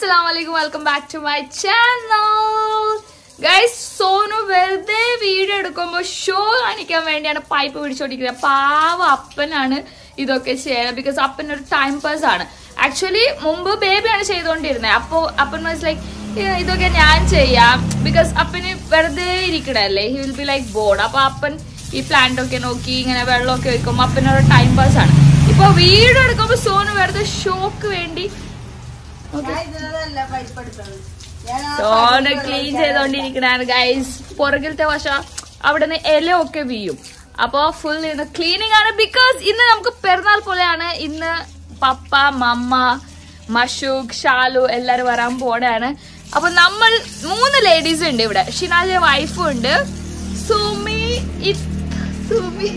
അസ്സലാം വലൈക്കും welcome back to my channel guys Sonu വെറുതെ വീഡിയോ എടുക്കുമ്പോൾ ഷോ കാണിക്കാൻ വേണ്ടിയാണ് പൈപ്പ് പിടിച്ചോണ്ടിരിക്കുന്നത് പാവ അപ്പനാണ് ഇതൊക്കെ ചെയ്യുന്നത് ബിക്കോസ് അപ്പൻ ഒരു ടൈം പാസ് ആണ് ആക്ച്വലി മുമ്പ് ബേബിയാണ് ചെയ്തുകൊണ്ടിരുന്നത് അപ്പോൾ അപ്പൻ വാസ് ലൈക്ക് ഇതൊക്കെ ഞാൻ ചെയ്യാം ബിക്കോസ് അപ്പന് വെറുതെ ഇരിക്കണല്ലേ he will be like bored അപ്പൊ അപ്പൻ ഈ പ്ലാന്റ് ഒക്കെ നോക്കി ഇങ്ങനെ വെള്ളമൊക്കെ വെക്കുമ്പോൾ അപ്പനൊരു ടൈം പാസ് ആണ് ഇപ്പൊ വീഡിയോ എടുക്കുമ്പോൾ സോനു വെറുതെ ഷോക്ക് വേണ്ടി ഞാൻ ഇതിനകത്തല്ല പൈപ്പ് എടുത്തത്. ഞാൻ ആ സോന പൈപ്പ് ക്ലീൻ വെള്ളം ചെയ്തോണ്ടിരിക്കണാണ് ഗൈസ് പുറകിലത്തെ വശ അവിടെ നിന്ന് ഇലയൊക്കെ വീഴും അപ്പൊ ഫുൾ ഇന്ന് ക്ലീനിങ് ആണ് ബിക്കോസ് ഇന്ന് നമുക്ക് പെരുന്നാൾ പോലെയാണ് ഇന്ന് പപ്പ മമ്മ മഷൂഖ് ഷാലു എല്ലാരും വരാൻ പോടാണ് അപ്പൊ നമ്മൾ മൂന്ന് ലേഡീസ് ഉണ്ട് ഇവിടെ ഷിനാജ വൈഫും ഉണ്ട് സുമി ഇത് സുമി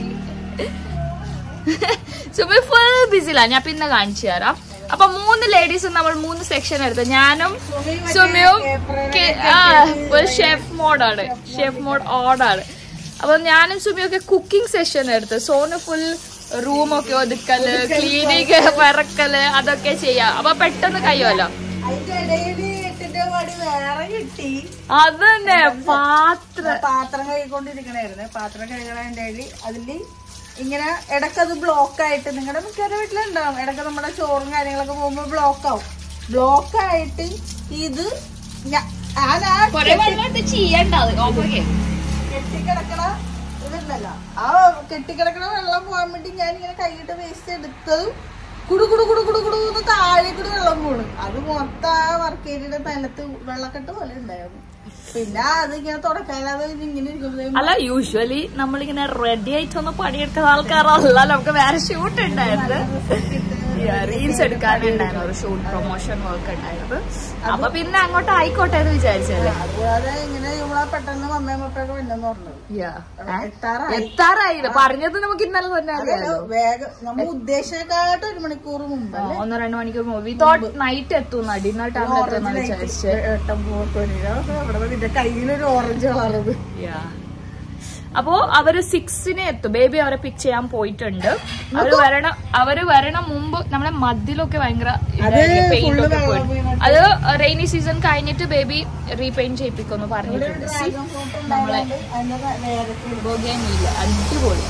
സുമി ഫുൾ ബിസിലാണ് ഞാൻ പിന്നെ കാണിച്ചു തരാം അപ്പൊ മൂന്ന് ലേഡീസും നമ്മൾ മൂന്ന് സെക്ഷൻ എടുത്തു ഞാനും സുമി മറ്റേ സുമിയും apron കെ- ഒക്കെ ആ കെട്ടി ഒരു ഷെഫ് മോഡാണ് ഷെഫ് മോഡ് ഓടാണ് അപ്പൊ ഞാനും സുമിയും ഒക്കെ കുക്കിംഗ് സെഷൻ എടുത്തു സോന് ഫുൾ റൂമൊക്കെ ഒതുക്കല് ക്ലീനിങ് വിറക്കല് അതൊക്കെ ചെയ്യാം അപ്പൊ പെട്ടെന്ന് കഴിയുമല്ലോ അതിന്റെ ഇടയില് എട്ടിന്റെ പടി വേറെ കിട്ടി അതന്നെ പാത്രം ഞാൻ പാത്രം കഴുകിക്കൊണ്ടിരിക്കണായിരുന്നു പാത്രം കഴുകണതിന്റെ ഇടയിൽ അതില് ഇങ്ങനെ ഇടക്കത് ബ്ലോക്ക് ആയിട്ട് നിങ്ങളുടെ മിക്കവരുടെ വീട്ടിലുണ്ടാവും ഇടക്ക് നമ്മുടെ ചോറും കാര്യങ്ങളൊക്കെ പോകുമ്പോ ബ്ലോക്ക് ആവും ബ്ലോക്ക് ആയിട്ട് ഇത് ഞാ- ഞാൻ ആ കൊറേ വെള്ളം ചെയ്യണ്ടാവും ഓക്കെ കെട്ടിക്കിടക്കണ ഇതുണ്ടല്ലോ ആ കെട്ടിക്കിടക്കണ വെള്ളം പോകാൻ വേണ്ടി ഞാൻ ഇങ്ങനെ കൈയിട്ട് വേസ്റ്റ് എടുത്തതും കുടു കുടു കുടു കുടു കുടു എന്ന് താഴെ കൂടി വെള്ളം പോണു അത് മൊത്തം ആ വർക്കേരിയുടെ തലത്ത് വെള്ളക്കെട്ട് പോലെ ഉണ്ടായിരുന്നു പിന്നെ അത് ഇങ്ങനെ തുടക്കാതെ ഇങ്ങനെ ഇരിക്കുമ്പോഴേ അല്ല യൂഷ്വലി നമ്മളിങ്ങനെ റെഡി ആയിട്ടൊന്നും പണിയെടുക്കുന്ന ആൾക്കാരല്ല നമുക്ക് വേറെ ഷൂട്ട് ഉണ്ടായിരുന്നു റീൽസ് എടുക്കാനുണ്ടായിരുന്നു ഒരു ഷൂട്ട് പ്രൊമോഷൻ വർക്ക് ഉണ്ടായിരുന്നു അപ്പൊ പിന്നെ അങ്ങോട്ട് ആയിക്കോട്ടെ എന്ന് വിചാരിച്ചല്ലേ അതുപോലെ ഇങ്ങനെ നമ്മളെ പെട്ടെന്ന് മമ്മയും മപ്പൊക്കെ വന്നെന്ന് പറഞ്ഞത് Yeah. ഏ? എത്താറായി എത്താറായില്ല പറഞ്ഞത് നമുക്ക് ഇന്നലെ തന്നെ അതല്ല, അറിയാലോ വേഗം നമ്മൾ ഉദ്ദേശിച്ചേക്കാട്ട് ഒരു മണിക്കൂർ മുമ്പ് ആ, ഒന്നോ രണ്ടോ മണിക്കൂർ മൂവി തോട്ട് നൈറ്റ് എത്തും ഡിന്നർ ടൈമിൽ എത്തുന്ന വിചാരിച്ച് ഏട്ടൻ പോയിട്ട് കയ്യിലൊരു ഓറഞ്ച് കളറത് Yeah. അപ്പോ അവര് സിക്സിന് എത്തും ബേബി അവരെ പിക്ക് ചെയ്യാൻ പോയിട്ടുണ്ട് അവര് വരണം അവര് വരണം മുമ്പ് നമ്മുടെ മതിലൊക്കെ ഭയങ്കര പെയിന്റ് ഒക്കെ പോയി അത് റെയിനി സീസൺ കഴിഞ്ഞിട്ട് ബേബി റീപെയിന്റ് ചെയ്യിപ്പിക്കുമെന്ന് പറഞ്ഞിട്ടുണ്ട് See, നമ്മളെ ബൊഗേനില്ല അടിപൊളി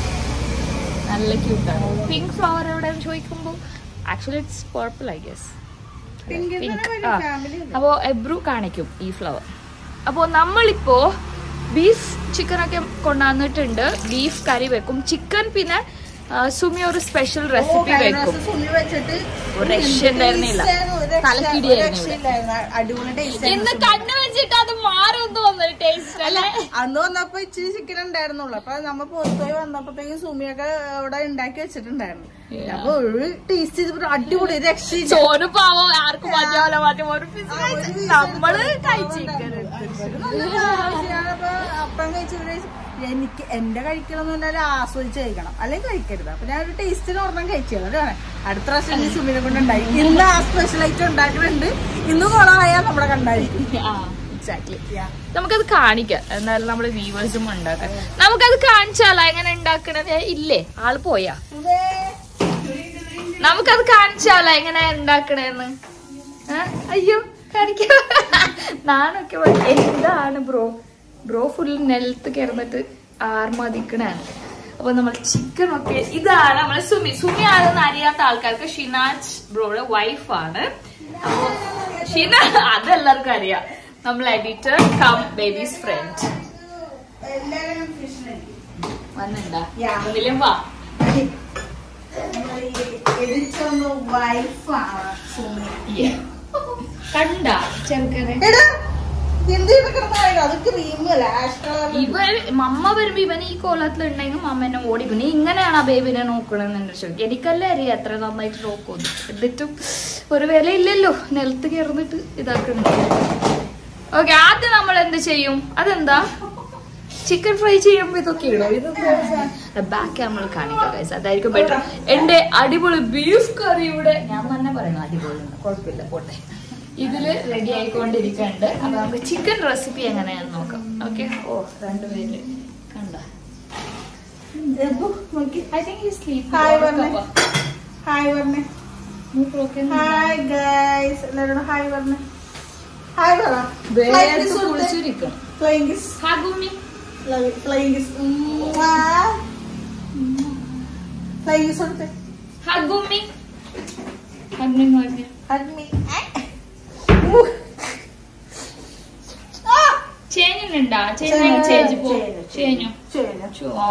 നല്ല ക്യൂട്ടാണ് പിങ്ക് ഫ്ലവർ എവിടെ ചോദിക്കുമ്പോ actually it's purple I guess pink ആ അപ്പോ എബ്രു കാണിക്കും ഈ ഫ്ലവർ അപ്പോ നമ്മളിപ്പോ ബീഫ് ചിക്കൻ ഒക്കെ കൊണ്ടുവന്നിട്ടുണ്ട് ബീഫ് കറി വെക്കും ചിക്കൻ പിന്നെ ആ, സുമി ഒരു സ്പെഷ്യൽ റെസിപ്പി വെക്കും സുമി വെച്ചിട്ട് ഒരു രക്ഷയുണ്ടായിരുന്നില്ല. തലക്കിടിയായിരുന്നു ഇവിടെ. അടിപൊളി ടേസ്റ്റ് ഇന്ന് കണ്ണു വെച്ചിട്ട് അത് മാറും തോന്നുന്നു ടേസ്റ്റ് അല്ലേ അന്ന് വന്നപ്പോ ഇച്ചിരി ചിക്കൻ ഉണ്ടായിരുന്നുള്ളു അപ്പൊ നമ്മ പുറത്തുപോയി വന്നപ്പോഴത്തേക്കും സുമിയൊക്കെ അവിടെ ഉണ്ടാക്കി വെച്ചിട്ടുണ്ടായിരുന്നു അപ്പൊ ഒരു ടേസ്റ്റ് ചെയ്തപ്പോ അടിപൊളി ഒരു രക്ഷയില്ല ചോറ് പാവോ ആർക്കും മതിയാവില്ല മറ്റേ ഒരു piece ആ, ഒരു കഴിച്ച് piece നമ്മള് എടുത്ത് കഴിച്ചിരിക്കരുത് നല്ല ആവശ്യമാണ്. അപ്പൊ അപ്പം കഴിച്ച് ഇവിടെ എനിക്ക് എന്റെ കഴിക്കണമെന്ന് ആസ്വദിച്ച് കഴിക്കണം അല്ലെങ്കിൽ കഴിക്കരുത് അപ്പൊ ഞാൻ ഒരു ടേസ്റ്റിന് ഒരെണ്ണം കഴിച്ചു അതാണ് അടുത്ത പ്രാവശ്യം ഈ സുമിനെ കൊണ്ട് ഉണ്ടായി ഇന്ന് ആ സ്പെഷ്യൽ ഐറ്റം ഉണ്ടാക്കുന്നുണ്ട് ഇന്ന് കുളമായാൽ നമ്മുടെ കണ്ടായിരിക്കും എക്സാക്ട്ലി നമുക്കത് കാണിക്കാം എന്നാലും നമ്മുടെ വ്യൂവേഴ്സും ഉണ്ടാക്കാം നമുക്കത് കാണിച്ചാലോ എങ്ങനെ ഉണ്ടാക്കണത് ഇല്ലേ ആള് പോയാ നമുക്കത് കാണിച്ചാലോ എങ്ങനെ ഉണ്ടാക്കണേന്ന് ഏ? അയ്യോ കാണിക്കാം നാണൊക്കെ പോയി. എന്താണ് ബ്രോ ബ്രോ ഫുൾ നെലത്ത് കിടന്നിട്ട് ആർമതിക്കണാണ് അപ്പൊ നമ്മൾ ചിക്കൻ ഒക്കെ ഇതാണ് നമ്മളെ സുമി സുമി ആണെന്ന് അറിയാത്ത ആൾക്കാർക്ക് ഷിനാജ് ബ്രോയുടെ വൈഫാണ് അപ്പൊ ഷിന അതെല്ലാവർക്കും അറിയാം നമ്മൾ എഡിറ്റർ കം ബേബീസ് ഫ്രണ്ട് എല്ലാവരും ഫിഷിനെ വന്നിണ്ടാ Yeah. മുന്നിലും വാ എഡിച്ചൊന്ന് വൈഫാണ് സുമി Yeah. കണ്ട ചെറുക്കനെ എടാ എന്ത് കിടക്കണമെന്നറിയില്ല അത് ക്രീമല്ല ആഷ് കളർ ഇവൻ മമ്മ വരുമ്പോ ഇവൻ ഈ കോലത്തിൽ ഉണ്ടെങ്കിൽ മമ്മ എന്നെ ഓടിക്കും നീ ഇങ്ങനെയാണ് ആ ബേബിനെ നോക്കണെന്ന് എന്റെ ചോദിക്കും എനിക്കല്ലേ അറിയാം എത്ര നന്നായിട്ട് നോക്കുന്നു എന്നിട്ടും ഒരു വിലയില്ലല്ലോ നിലത്ത് കയറുന്നിട്ട് ഇതാക്കുന്നു ഓക്കെ ആദ്യം നമ്മൾ എന്ത് ചെയ്യും അതെന്താ ചിക്കൻ ഫ്രൈ ചെയ്യുമ്പോ ഇതൊക്കെയാണോ ഇത് ബാക്ക് നമ്മൾ കാണിക്കാം guys. അതായിരിക്കും ബെറ്റർ എന്റെ അടിപൊളി ബീഫ് കറി ഇവിടെ ഞാൻ തന്നെ പറയുന്നു അടിപൊളി കുഴപ്പമില്ല പോട്ടെ ഇതില് റെഡി ആയിക്കൊണ്ടിരിക്കുന്നുണ്ട് അപ്പൊ നമുക്ക് ചിക്കൻ റെസിപ്പി എങ്ങനെയാന്ന് നോക്കാം ഓക്കെ ഓ രണ്ടുപേര് കണ്ട ഐ തിങ്ക് ഹായ് പറഞ്ഞേ ഹായ് പറഞ്ഞേ ഹായ് ഗൈസ് ഗൈസ് എല്ലാവരോടും ഹായ് പറഞ്ഞു ഹായ് പറ Flying kiss കൊടുത്തേ. കുളിച്ചിരിക്കും Flying kiss. ഹഗുമി Fly- flying kiss. ഉമ്മാ. Flying kiss കൊടുത്തേ. ഹഗുമി ഹഗുമി പറഞ്ഞു Hug me. ഊ. ആ. ചേനുണ്ടാ ചേന ചേഞ്ച് പോ ചേനു ചേന.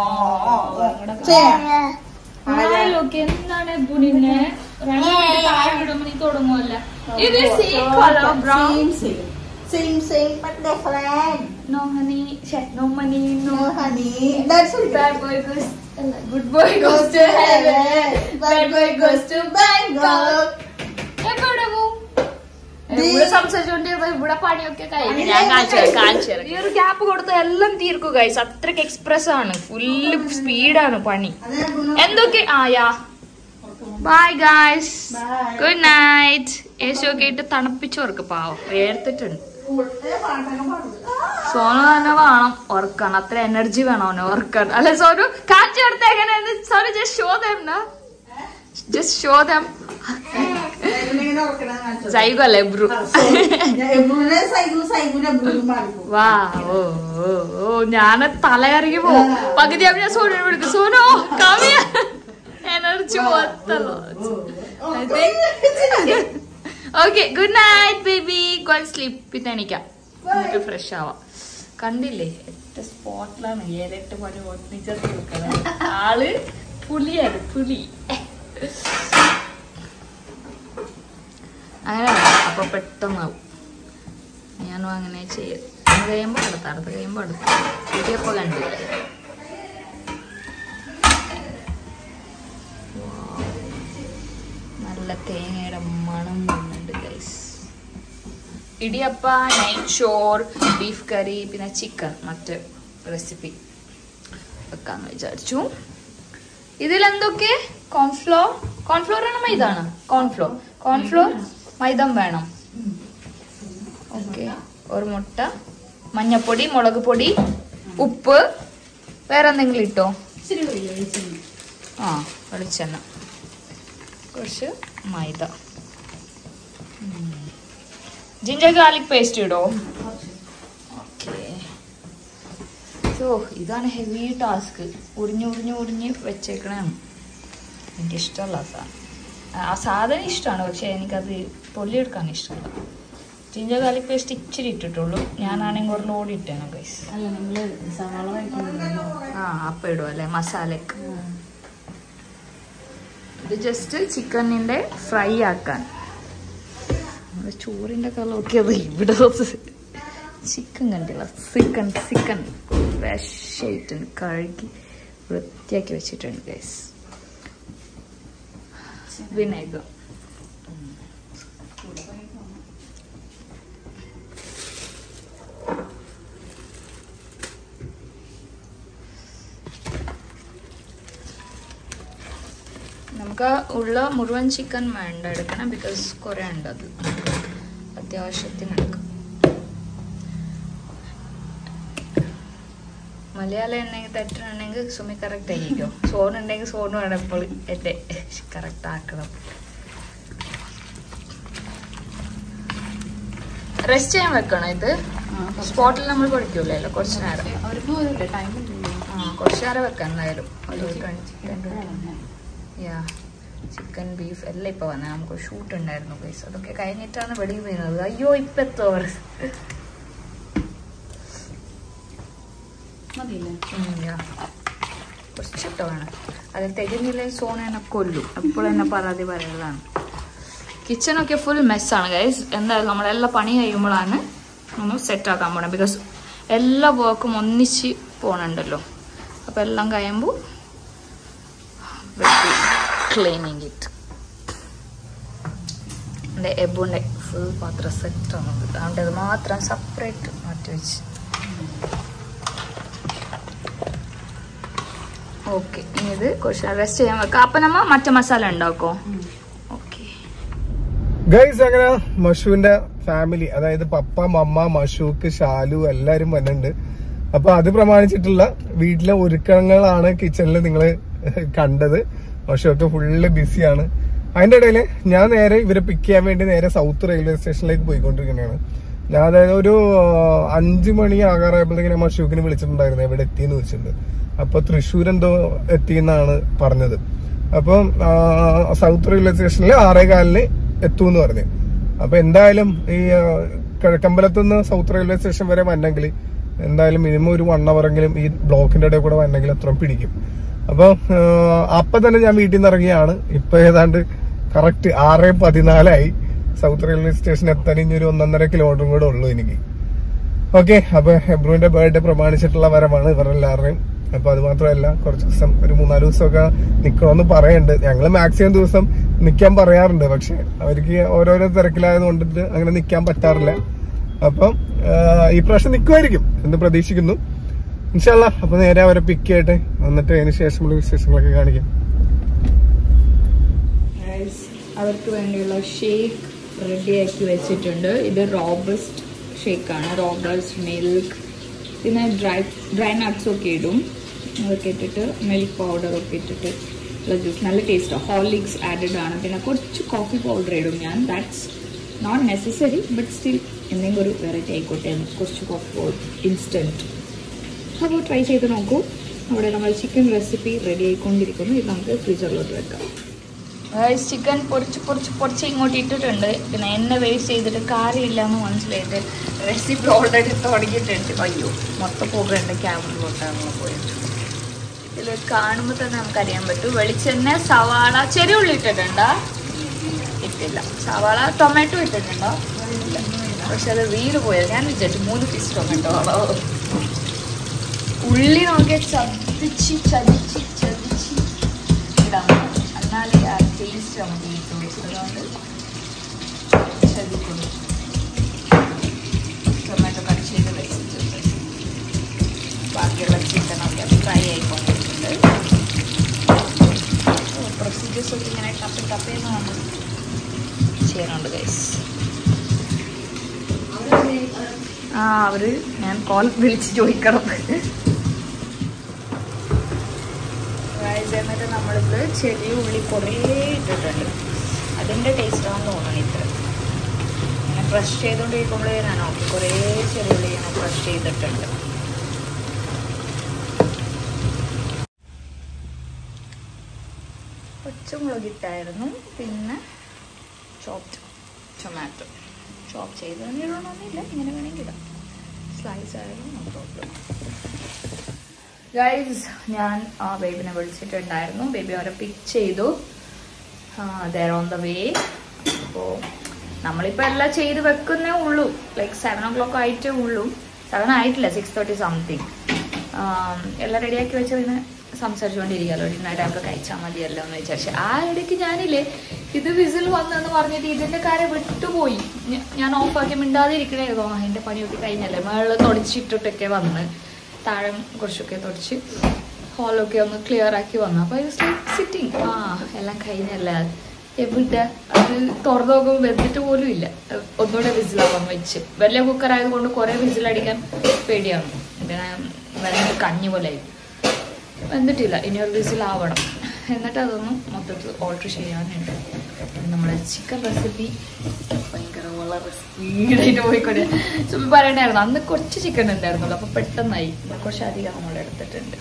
ആയാലൊക്കെ എന്താണ് പുണിനെ രണ്ട് മിനിറ്റ് താഴെ വിടുമ്പോ നീ തുടങ്ങുമല്ല ഇത് same colour brown Same, same. Same, same, but different. No honey no money no No honey. That's it. Bad boy goes good boy goes to heaven bad boy goes to Bangkok എവിടെ പോവും ഇവിടെ സംസാരിച്ചോണ്ടിരുന്ന ഇവിടെ പണിയൊക്കെ കഴിഞ്ഞു ഞാൻ കാണിച്ചു തരാം, കാണിച്ചു തരാം. ഈ ഒരു ഗ്യാപ്പ് കൊടുത്ത എല്ലാം തീർക്കുക ഗൈസ് അത്രക്ക് എക്സ്പ്രസ് ആണ് ഫുള്ള് സ്പീഡാണ് പണി അതെ, ഗുണം. എന്തൊക്കെ ആയാ bye guys Bye. Good night യേശുവൊക്കെ ഇട്ട് തണുപ്പിച്ചവർക്ക് പാവം വേർത്തിട്ടുണ്ട് കൂടുതൽ പാട്ടൊക്കെ പാടും. ആ. സോനു തന്നെ വേണം ഉറക്കാൻ അത്ര എനർജി വേണം അവന് ഉറക്കാൻ അല്ല സോനു കാറ്റ് കൊടുത്ത എങ്ങനെയാന്ന് Sonu just show them just show them ഇങ്ങനെ ഉറക്കണ കാണിച്ചത്. സൈഗോ അല്ലേ ബ്രൂ ആ, so, ഞാൻ എബ്രുവിനെ സൈക്കിളും സൈക്കിളും എബ്രുവിനും മാറിപ്പോകും. വാ ഓ ഓ ഓ ഞാൻ തലകറങ്ങി പോവും പകുതി ആവുമ്പോ ഞാൻ സോനു വിളിക്കും സോനു കമ്മിയ എനർജി മൊത്തല്ലോ okay good night baby go sleep പിന്നെ എണീക്കാം എന്നിട്ട് ഫ്രഷ് ആവാം കണ്ടില്ലേ എട്ട് സ്പോട്ടിലാണ് ഏഴെട്ട് പണി ഒന്നിച്ചത് കൊടുക്കുന്നത് ആള് പുലിയാണ് പുലി അങ്ങനെ അപ്പൊ പെട്ടെന്നാവും ഞാനും അങ്ങനെ ചെയ്യും അത് കഴിയുമ്പോ അടുത്ത അടുത്ത് കഴിയുമ്പോ അടുത്ത ഇടിയപ്പോ കണ്ടില്ലേ Wow. നല്ല തേങ്ങയുടെ മണം വന്നുണ്ട് ഗൈസ് ഇടിയപ്പ നെയ്ച്ചോർ ബീഫ് കറി പിന്നെ ചിക്കൻ മറ്റ് റെസിപ്പി വെക്കാന്ന് വിചാരിച്ചു ഇതിലെന്തൊക്കെ കോൺഫ്ലോർ കോൺഫ്ലോർ ആണ് മൈദ ആണ് കോൺഫ്ലോർ കോൺഫ്ലോർ മൈദം വേണം ഓക്കെ ഒരു മുട്ട മഞ്ഞപ്പൊടി മുളക് പൊടി ഉപ്പ് വേറെ എന്തെങ്കിലും ഇട്ടോ ഇച്ചിരി കഴിയോ, ഇച്ചിരി. ആ വെളിച്ചെണ്ണ കുറച്ച് മൈദ ജിഞ്ചർ ഗാർലിക് പേസ്റ്റ് ഇടോ ഓക്കെ സോ ഇതാണ് ഹെവി ടാസ്ക് ഉറിഞ്ഞ് ഉറിഞ്ഞ് ഉറിഞ്ഞ് വെച്ചേക്കണേ എനിക്ക് ഇഷ്ടമല്ല ആ സാധനം ആ സാധനം ഇഷ്ടമാണ് പക്ഷെ എനിക്കത് പൊള്ളിയെടുക്കാൻ ഇഷ്ടമല്ല ജിഞ്ചർ ഗാർലിക് പേസ്റ്റ് ഇച്ചിരി ഇട്ടിട്ടുള്ളൂ ഞാനാണെങ്കിൽ ഒരു ലോഡ് ഇട്ടേനെ ഗൈസ് അല്ല നമ്മള് സവാള കഴിക്കുന്നുണ്ടല്ലോ ആ അപ്പം ഇടും അല്ലേ മസാലക്ക് ഇത് ജസ്റ്റ് ചിക്കനിന്റെ ഫ്രൈ ആക്കാൻ നമ്മുടെ ചോറിന്റെ കളറൊക്കെ അത് ഇവിടെ ചിക്കൻ കണ്ടില്ല ചിക്കൻ ചിക്കൻ ഫ്രഷ് ആയിട്ടുണ്ട് കഴുകി വൃത്തിയാക്കി വെച്ചിട്ടുണ്ട് ഗൈസ് വിനേഗർ നമുക്ക് ഉള്ള മുഴുവൻ ചിക്കൻ വേണ്ട എടുക്കണം ബിക്കോസ് കുറേ ഉണ്ട് അത് അത്യാവശ്യത്തിന് എടുക്കാം മലയാളം ഉണ്ടെങ്കിൽ തെറ്റുണ്ടെങ്കിൽ സുമി കറക്റ്റ് ആയിരിക്കും സോൺ ഉണ്ടെങ്കിൽ സോൺ വേണം ഇപ്പോൾ എൻ്റെ കറക്റ്റ് ആക്കണം റെസ്റ്റ് ചെയ്യാൻ വെക്കണം ഇത് സ്പോട്ടിൽ നമ്മൾ പഠിക്കൂലല്ലോ കുറച്ച് നേരം അവർക്ക് പോരല്ലേ ടൈം ആ കുറച്ച് നേരം വെക്കാം എന്തായാലും ഒരു ട്വൻറ്റി യാ ചിക്കൻ ബീഫ് എല്ലാം ഇപ്പൊ വന്നത് നമുക്ക് ഷൂട്ട് ഉണ്ടായിരുന്നു പൈസ അതൊക്കെ കഴിഞ്ഞിട്ടാണ് വെളിയിൽ വീണത് അയ്യോ ഇപ്പൊ എത്തോ മതിയില്ലേ കുറച്ചിട്ട് വേണം അത് തികഞ്ഞില്ലേ സോണ എന്നെ കൊല്ലും എപ്പോഴും എന്നെ പരാതി പറയുന്നതാണ് കിച്ചണൊക്കെ ഫുൾ മെസ്സാണ് ഗൈസ് എന്തായാലും നമ്മളെല്ലാം പണി കഴിയുമ്പോഴാണ് നമ്മൾ സെറ്റ് ആക്കാൻ പോകണം ബിക്കോസ് എല്ലാ വർക്കും ഒന്നിച്ച് പോകണുണ്ടല്ലോ അപ്പം എല്ലാം കഴിയുമ്പോൾ ക്ലീനിങ് ഇറ്റ് എൻ്റെ എബുൻ്റെ ഫുൾ പാത്രം സെറ്റാണ് അതുകൊണ്ട് അത് മാത്രം സെപ്പറേറ്റ് മാറ്റി വെച്ച് ഓക്കെ ഇനി ഇത് കുറച്ച് റെസ്റ്റ് ചെയ്യാൻ വെക്കാം അപ്പം നമ്മ മറ്റേ മസാല ഉണ്ടാക്കോ ഓക്കെ ഗൈസ് അങ്ങനെ മഷുവിന്റെ ഫാമിലി അതായത് പപ്പ മമ്മ മഷൂക്ക് ഷാലു എല്ലാരും വന്നിട്ടുണ്ട് അപ്പൊ അത് പ്രമാണിച്ചിട്ടുള്ള വീട്ടിലെ ഒരുക്കങ്ങളാണ് കിച്ചണിൽ നിങ്ങൾ കണ്ടത് മഷുവൊക്കെ ഫുള്ള് ബിസിയാണ് അതിന്റെ ഇടയിൽ ഞാൻ നേരെ ഇവരെ പിക്ക് ചെയ്യാൻ വേണ്ടി നേരെ സൗത്ത് റെയിൽവേ സ്റ്റേഷനിലേക്ക് പോയിക്കൊണ്ടിരിക്കുന്നതാണ് ഞാൻ അതായത് ഒരു അഞ്ചു മണി ആകാറായപ്പോഴത്തേക്കും ഞാൻ മഷൂക്കിന് വിളിച്ചിട്ടുണ്ടായിരുന്നു എവിടെ എത്തിയെന്ന് ചോദിച്ചിട്ടുണ്ട് അപ്പൊ തൃശ്ശൂർ എന്തോ എത്തിയെന്നാണ് പറഞ്ഞത് അപ്പം ആ, സൗത്ത് റെയിൽവേ സ്റ്റേഷനിൽ ആറേ കാലിന് എത്തുമെന്ന് പറഞ്ഞു അപ്പൊ എന്തായാലും ഈ ആ, കിഴക്കമ്പലത്തുനിന്ന് സൗത്ത് റെയിൽവേ സ്റ്റേഷൻ വരെ വന്നെങ്കിൽ എന്തായാലും മിനിമം ഒരു വൺ അവറെങ്കിലും ഈ ബ്ലോക്കിന്റെ ഇടയിൽ കൂടെ വന്നെങ്കിൽ അത്രയും പിടിക്കും അപ്പൊ ആ, അപ്പൊ തന്നെ ഞാൻ വീട്ടിൽ നിന്ന് ഇറങ്ങിയാണ് ഇപ്പൊ ഏതാണ്ട് കറക്റ്റ് ആറ് പതിനാലായി സൗത്ത് റെയിൽവേ സ്റ്റേഷൻ എത്താൻ ഇനി ഒരു ഒന്നൊന്നര കിലോമീറ്ററും കൂടെ ഉള്ളൂ എനിക്ക് ഓക്കെ അപ്പൊ ഹെബ്രുവിന്റെ ബർത്ത്ഡേ പ്രമാണിച്ചിട്ടുള്ള വരവാണ് ഇവരെല്ലാവരുടെയും അപ്പൊ അത് മാത്രമല്ല കുറച്ച് ദിവസം ഒരു മൂന്നാല് ദിവസമൊക്കെ നിക്കണമെന്ന് പറയുന്നുണ്ട് ഞങ്ങള് മാക്സിമം ദിവസം നിക്കാൻ പറയാറുണ്ട് പക്ഷെ അവർക്ക് ഓരോരോ തിരക്കിലായത് കൊണ്ടിട്ട് അങ്ങനെ നിക്കാൻ പറ്റാറില്ല അപ്പം ആ, ഈ പ്രാവശ്യം നിൽക്കുമായിരിക്കും എന്ന് പ്രതീക്ഷിക്കുന്നു ഇൻഷല്ല അപ്പൊ നേരെ അവരെ പിക്ക് ചെയ്യട്ടെ എന്നിട്ട് അതിന് ശേഷമുള്ള വിശേഷങ്ങളൊക്കെ കാണിക്കാം Guys, അവർക്ക് വേണ്ടിയുള്ള ഷേക്ക് റെഡിയാക്കി വെച്ചിട്ടുണ്ട് ഇത് റോബസ്റ്റ് ഷേക്കാണ് റോബസ്റ്റ് മിൽക്ക് പിന്നെ ഡ്രൈ ഡ്രൈ നട്ട്സ് ഒക്കെ ഇടും അതൊക്കെ ഇട്ടിട്ട് മിൽക്ക് പൗഡർ ഒക്കെ ഇട്ടിട്ട് ഉള്ള ജ്യൂസ് നല്ല ടേസ്റ്റാണ് ഹോർലിക്സ് ആഡഡ് ആണ് പിന്നെ കുറച്ച് കോഫി പൗഡർ ഇടും ഞാൻ that's not necessary but still എന്തെങ്കിലും ഒരു വെറൈറ്റി ആയിക്കോട്ടെ എന്ന് കുറച്ച് കോഫി പൗഡർ ഇൻസ്റ്റൻറ്റ് അപ്പോൾ ട്രൈ ചെയ്ത് നോക്കൂ അവിടെ നമ്മൾ ചിക്കൻ റെസിപ്പി റെഡി ആയിക്കൊണ്ടിരിക്കുന്നു ഇത് നമുക്ക് ഫ്രീസറിലോട്ട് വെക്കാം ചിക്കൻ പൊരിച്ച് പൊരിച്ച് പൊരിച്ച് ഇങ്ങോട്ട് ഇട്ടിട്ടുണ്ട് പിന്നെ എണ്ണ വേസ്റ്റ് ചെയ്തിട്ട് കാര്യമില്ല എന്ന് മനസ്സിലായിട്ട് റെസിപ്പി ഓൾറെഡി തുടങ്ങിയിട്ടുണ്ട് അയ്യോ മൊത്തം പോകേണ്ട ക്യാമറയിലോട്ടാണല്ലോ പോയിട്ട് ഇതിൽ കാണുമ്പോൾ തന്നെ നമുക്കറിയാൻ പറ്റും വെളിച്ചെണ്ണ സവാള ചെറിയ ഉള്ളി ഇട്ടിട്ടുണ്ടോ ഇട്ടില്ല സവാള ടൊമാറ്റോ ഇട്ടിട്ടുണ്ടോ ഇല്ല പക്ഷെ അത് വീട് പോയത് ഞാൻ വിചാരിച്ചു മൂന്ന് പീസ് ടൊമാറ്റോ ആണോ ഉള്ളി നോക്കിയ ചതിച്ച് ചതിച്ച് ചതിച്ച് ഇടാൻ പാടില്ല. എന്നാലേ ആ ടേസ്റ്റ് നമുക്ക് കിട്ടുള്ളൂ അതുകൊണ്ട് ചതിക്കുന്നു ടൊമാറ്റോ കട്ട് ചെയ്ത് വെച്ചിട്ടുണ്ട് ബാക്കിയുള്ള ചിക്കനൊക്കെ ഫ്രൈ ആയിക്കൊണ്ടിരിക്കുന്നത് പ്രൊസീജിയേഴ്സ് ഒക്കെ ഇങ്ങനെ ടപ്പ് ടപ്പേന്ന് നമ്മൾ ചെയ്യാനുണ്ട് ഗൈസ് ആ അവര് ഞാൻ കോൾ വിളിച്ച് ചോദിക്കണം Guys, എന്നിട്ട് നമ്മളിത് ചെറിയ ഉള്ളി കുറേ ഇട്ടിട്ടുണ്ട് അതിൻ്റെ ടേസ്റ്റാണെന്ന് തോന്നുന്നു ഇത് ഇങ്ങനെ ക്രഷ് ചെയ്തുകൊണ്ടിരിക്കുമ്പോഴേ ഞാൻ ഓക്കെ കുറേ ചെറിയ ഉള്ളി ഇങ്ങനെ ക്രഷ് ചെയ്തിട്ടുണ്ട് പച്ചമുളക് ഇട്ടായിരുന്നു പിന്നെ ചോപ്ഡ് ടൊമാറ്റോ ചോപ്പ് ചെയ്ത് തന്നെ ഇടണമെന്നില്ല ഇങ്ങനെ വേണമെങ്കിൽ ഇടാം സ്ലൈസ് ആയാലും നോ പ്രോബ്ലം ഗൈസ് ഞാൻ ആ ബേബിനെ വിളിച്ചിട്ടുണ്ടായിരുന്നു ബേബി അവരെ പിക്ക് ചെയ്തു ദർ ഓൺ ദ വേ അപ്പോൾ നമ്മളിപ്പോൾ എല്ലാം ചെയ്ത് വെക്കുന്നേ ഉള്ളൂ ലൈക്ക് സെവൻ ഓ ക്ലോക്ക് ആയിട്ടേ ഉള്ളൂ സെവൻ ആയിട്ടില്ല സിക്സ് തേർട്ടി സംതിങ് എല്ലാം റെഡിയാക്കി വെച്ച് പിന്നെ സംസാരിച്ചുകൊണ്ടിരിക്കാമല്ലോ ഡിന്നർ ടൈമിൽ കഴിച്ചാൽ മതിയല്ലോ എന്ന് വിചാരിച്ചു ആ ഇടയ്ക്ക് ഞാനില്ലേ ഇത് വിസിൽ വന്നെന്ന് പറഞ്ഞിട്ട് ഇതിൻ്റെ കാര്യം വിട്ടുപോയി ഞ- ഞാൻ ഓഫാക്കി മിണ്ടാതെ ഇരിക്കണേതോ അതിൻ്റെ പണിയൊക്കെ കഴിഞ്ഞല്ലേ മേളിൽ തുടച്ചിട്ടിട്ടൊക്കെ വന്ന് താഴെ കുറച്ചൊക്കെ തുടച്ച് ഹോളൊക്കെ ഒന്ന് ക്ലിയർ ആക്കി വന്നു അപ്പോൾ ഐ വാസ് ലൈക്ക് സിറ്റിംഗ് ആ എല്ലാം കഴിഞ്ഞല്ലേ എവിടെ അത് തുറന്നു നോക്കുമ്പോൾ വെന്തിട്ട് പോലും ഇല്ല ഒന്നുകൂടെ വിസിലാവാൻ വെച്ച് വലിയ കുക്കർ ആയതുകൊണ്ട് കുറേ വിസിലടിക്കാൻ പേടിയാണ് പിന്നെ വെന്തിട്ട് കഞ്ഞി പോലെ ആയി വെന്തിട്ടില്ല ഇനി ഒരു വിസിലാവണം എന്നിട്ട് അതൊന്ന് മൊത്തത്തിൽ ഓൾട്ടർ ചെയ്യാനുണ്ട് നമ്മുടെ ചിക്കൻ റെസിപ്പി ഭയങ്കര വളരെ സ്പീഡായിട്ട് പോയിക്കൊണ്ട് സുബി പറയണ്ടായിരുന്നു അന്ന് കുറച്ച് ചിക്കൻ ഉണ്ടായിരുന്നുള്ളൂ അപ്പൊ പെട്ടെന്നായി ഇന്ന് കുറച്ച് അധികം നമ്മൾ എടുത്തിട്ടുണ്ട്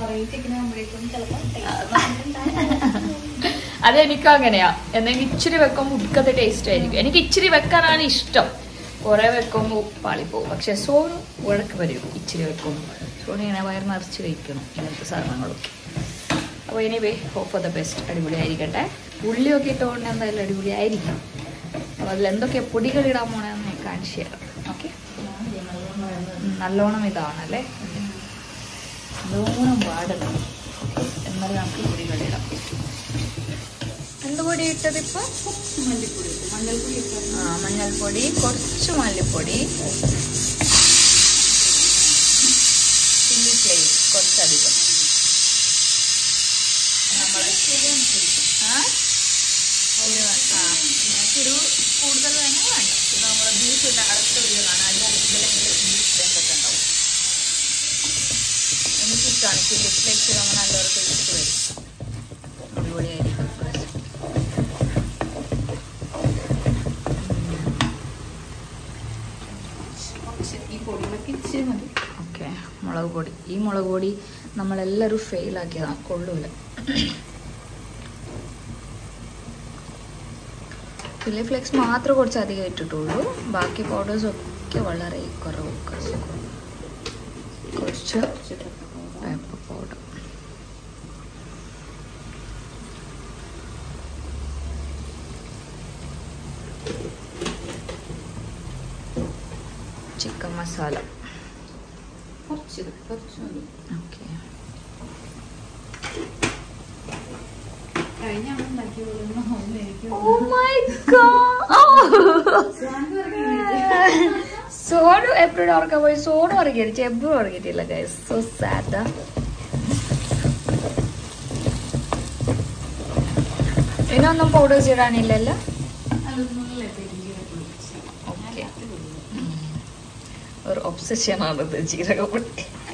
അതെനിക്ക് അങ്ങനെയാ എന്തെങ്കിലും ഇച്ചിരി വെക്കുമ്പോൾ ഉടുക്കത്തെ ടേസ്റ്റ് ആയിരിക്കും എനിക്ക് ഇച്ചിരി വെക്കാനാണ് ഇഷ്ടം കുറെ വെക്കുമ്പോൾ പാളിപ്പോവും പക്ഷെ സോനു ഉഴക്ക് വരും ഇച്ചിരി വെക്കുമ്പോൾ സോനു ഇങ്ങനെ വയർ നിറച്ച് കഴിക്കണം ഇങ്ങനത്തെ സാധനങ്ങളൊക്കെ അപ്പോൾ ഇനി we hope for the best അടിപൊളിയായിരിക്കട്ടെ ഉള്ളിയൊക്കെ ഇട്ടുകൊണ്ട് എന്തായാലും അടിപൊളിയായിരിക്കും അപ്പോൾ അതിൽ എന്തൊക്കെ പൊടികൾ ഇടാൻ പോണെന്ന് ഞാൻ കാണിച്ചു തരാം ഓക്കെ നല്ലോണം ഇതാണല്ലേ നല്ലോണം പാടണം എന്നാലും നമുക്ക് പൊടികളിടാം എന്ത് പൊടി ഇട്ടത് ഇപ്പൊ ആ മഞ്ഞൾപ്പൊടി കുറച്ച് മല്ലിപ്പൊടി ചില്ലി ഫ്ലേക്സ് കുറച്ചധികം നമ്മള് ആ ഇത് വേ- ആ ഞങ്ങൾക്കൊരു കൂടുതൽ വേണം വേണ്ട ഇത് നമ്മുടെ ബീഫ് ഇട്ട് അടുത്ത വീഡിയോ കാണാം അതിൽ ഇതിലെങ്കിലും ബീഫ് വെന്തൊക്കെ ഉണ്ടാവും എനിക്കിഷ്ടമാണ് ചില്ലി ഫ്ലേക്സ് നമ്മൾ നല്ലൊരു ടേസ്റ്റ് വരും അടിപൊളിയായിരിക്കും പൊടികളൊക്കെ ഇച്ചിരി മതി ഓക്കെ മുളക് പൊടി ഈ മുളക് പൊടി നമ്മളെല്ലാവരും ഫെയിലാക്കിയതാണ് കൊള്ളൂല ചില്ലി ഫ്ലേക്സ് മാത്രം കുറച്ച് അധികം ഇട്ടിട്ടുള്ളൂ ബാക്കി പൗഡേഴ്സ് ഒക്കെ വളരെ കുറവ് കുറച്ച് കുറച്ച് പേപ്പർ പൗഡർ ചിക്കൻ മസാല കുറച്ച് കുറച്ച് മതി ഓക്കെ കഴിഞ്ഞ ആൾ ഉണ്ടാക്കി എനിക്ക് Oh my god! സോണു എപ്പോഴും ഉറക്കാൻ പോയി സോണു ഉറങ്ങിയിട്ട് എപ്പോഴും ഉറങ്ങിയിട്ടില്ല ഗൈസ് സോ സാഡ് ഇതിനൊന്നും പൗഡേഴ്സ് ഇടാനില്ലല്ലോ ഓക്കെ ഒരു ഒബ്സഷൻ ആണത് ജീരകപ്പൊടി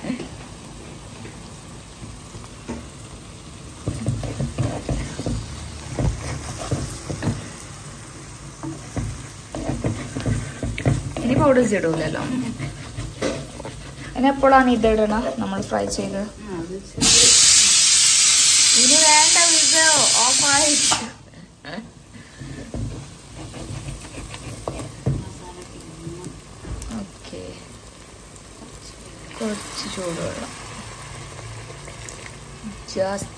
ഇനി പൗഡേഴ്സ് ഇടൂലല്ലോ ഇനി എപ്പോഴാണ് ഇത് ഇടണ നമ്മൾ ഫ്രൈ ചെയ്ത് ഇനി വേണ്ട വിസോ ഓഫായി ഓക്കെ കുറച്ച് ചൂടുവെള്ളം ജസ്റ്റ്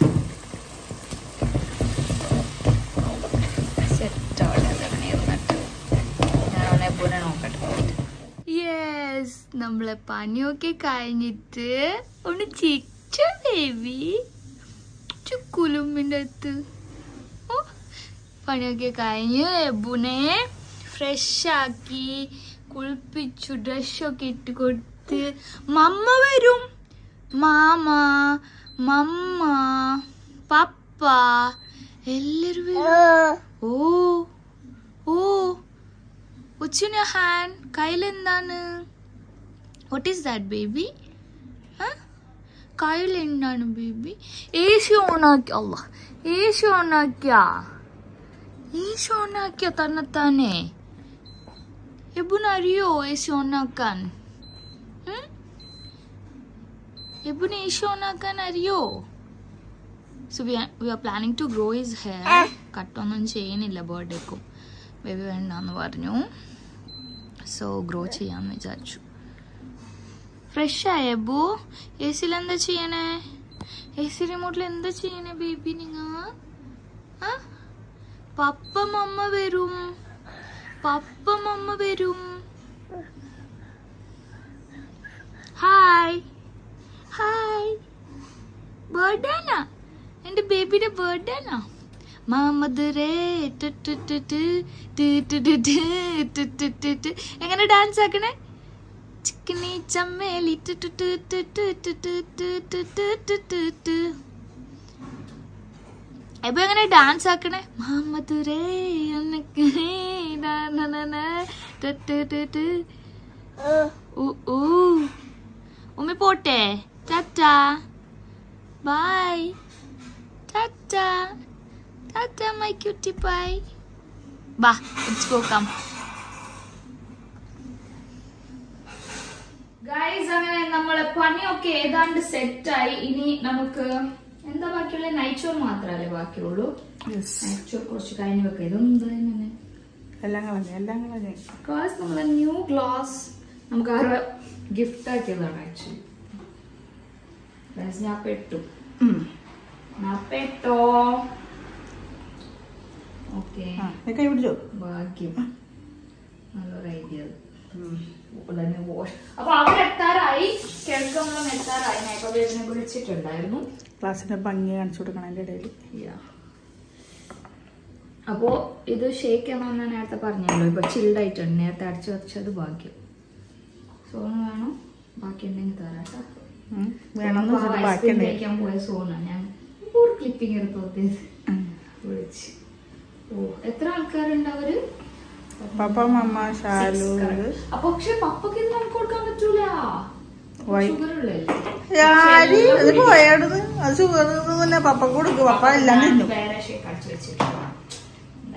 സെറ്റ് ആവട്ടെ ഇരുന്നിട്ട് ഞാൻ എപ്പോഴും നോക്കട്ടെ യെസ് നമ്മളെ പണിയൊക്കെ കഴിഞ്ഞിട്ട് ഒന്ന് ചിച്ച ബേബി ചുക്കുലുമ്പിൻ്റെ അടുത്ത് ഓ പണിയൊക്കെ കഴിഞ്ഞ് എബുനെ ഫ്രഷ് ആക്കി കുളിപ്പിച്ചു ഡ്രസ്സൊക്കെ ഇട്ട് കൊടുത്ത് മമ്മ വരും മാമ മമ്മ പപ്പ എല്ലാരും വരും ഓ ഓ What's in your hand? കയ്യിലെന്താണ് വാട്ട് ഈസ് ദാറ്റ് ബേബി കയ്യിലെന്താണ് ബേബി എ സി ഓണാക്കി അല്ല എ സി ഓണാക്കിയ എ സി ഓണാക്കിയ തന്നെത്താനെ എബുനറിയോ എ സി ഓണാക്കാൻ എബുന് എ സി ഓണാക്കാൻ അറിയോ so we we are planning to grow his hair കട്ടൊന്നും ചെയ്യുന്നില്ല ബർത്ത്ഡേക്കും ബേബി വേണ്ടെന്ന് പറഞ്ഞു സോ ഗ്രോ ചെയ്യാമെന്ന് വിചാരിച്ചു ഫ്രഷ് ആയബു എ സിയിൽ എന്താ ചെയ്യണേ എ സി റിമോട്ടിൽ എന്താ ചെയ്യണേ ബേബി നിങ്ങ ആ? പപ്പ മമ്മ വരും പപ്പ മമ്മ വരും ഹായ് ഹായ് ബർത്ത്ഡേ ആണോ എന്റെ ബേബിയുടെ ബർത്ത്ഡേ ആണോ മാമധുരേ ടു ടു ടു ടു ടു ടു ടു ടു ടു ടു ടു ടു. എങ്ങനെ ഡാൻസ് ആക്കണേ ചിക്കനി ചമ്മേലി ടു ടു ടു ടു ടു ടു ടു ടു ടു ടു ടു ടു ടു. ഇപ്പൊ എങ്ങനെ ഡാൻസ് ആക്കണേ മാമധുരേ ഉനക്ക് ഡാ ന ന ന ടു ടു ടു ടു. ഊ ഊ. ഉമ്മി പോട്ടെ tata bye tata tata my cutie bye ബാ ലെറ്റ്സ് ഗോ കം ഗൈസ് അങ്ങനെ നമ്മളെ പണിയൊക്കെ ഏതാണ്ട് സെറ്റായി ഇനി നമുക്ക് എന്താ ബാക്കിയുള്ള നൈച്ചോർ മാത്രമല്ലേ ബാക്കിയുള്ളൂ നൈച്ചോർ കുറച്ച് കഴിഞ്ഞ് വെക്കാം ഇതൊന്നും തന്നെ എല്ലാം കളഞ്ഞു എല്ലാം കളഞ്ഞു ഗായ്സ് നമ്മളെ ന്യൂ ഗ്ലാസ് നമുക്ക് ആരോ ഗിഫ്റ്റ് ആക്കിയതാണ് ആക്ച്വലി ഗായ്സ് ഞാൻ പെട്ടു ഞാൻ പെട്ടോ ഓക്കെ കൈ പിടിച്ചോ ഭാഗ്യം നല്ലൊരു ഐഡിയ ഉടനെ വാഷ് അപ്പൊ അവരെത്താറായി കിഴക്കമ്പളം എത്താറായി ഞാൻ ഇപ്പൊ ബേബിനെ വിളിച്ചിട്ടുണ്ടായിരുന്നു ക്ലാസ്സിന്റെ ഭംഗി കാണിച്ചു കൊടുക്കണം അതിന്റെ ഇടയിൽ Yeah. അപ്പോ ഇത് ഷേക്ക് ചെയ്യണമെന്ന് ഞാൻ നേരത്തെ പറഞ്ഞല്ലോ ഇപ്പൊ ചിൽഡ് ആയിട്ടുണ്ട് നേരത്തെ അടിച്ചു വെച്ചത് ഭാഗ്യം സോണ് വേണം ബാക്കി ഉണ്ടെങ്കിൽ തരാട്ടോ വേണമെന്ന് അപ്പൊ വെച്ചിട്ട് ice ബാക്കി cream കഴിക്കാൻ പോയ സോണ ഞാൻ ഒരു ക്ലിപ്പിംഗ് എടുത്തോട്ട് വിളിച്ച് ഓ എത്ര ആൾക്കാരുണ്ട് അവര് പപ്പ മമ്മ ഷാലു Six correct. അപ്പൊ പക്ഷെ പപ്പക്ക് ഇത് നമുക്ക് കൊടുക്കാൻ പറ്റൂല Why? ഷുഗർ ഉള്ളല്ലേ ആര് അത് പോയാടുന്ന് അത് ഷുഗർ തന്നെ പപ്പ കൊടുക്കും പപ്പ എല്ലാം തിന്നും വേറെ ഷേക്ക് അടിച്ചു വെച്ചിട്ടുണ്ട് എന്തായാലും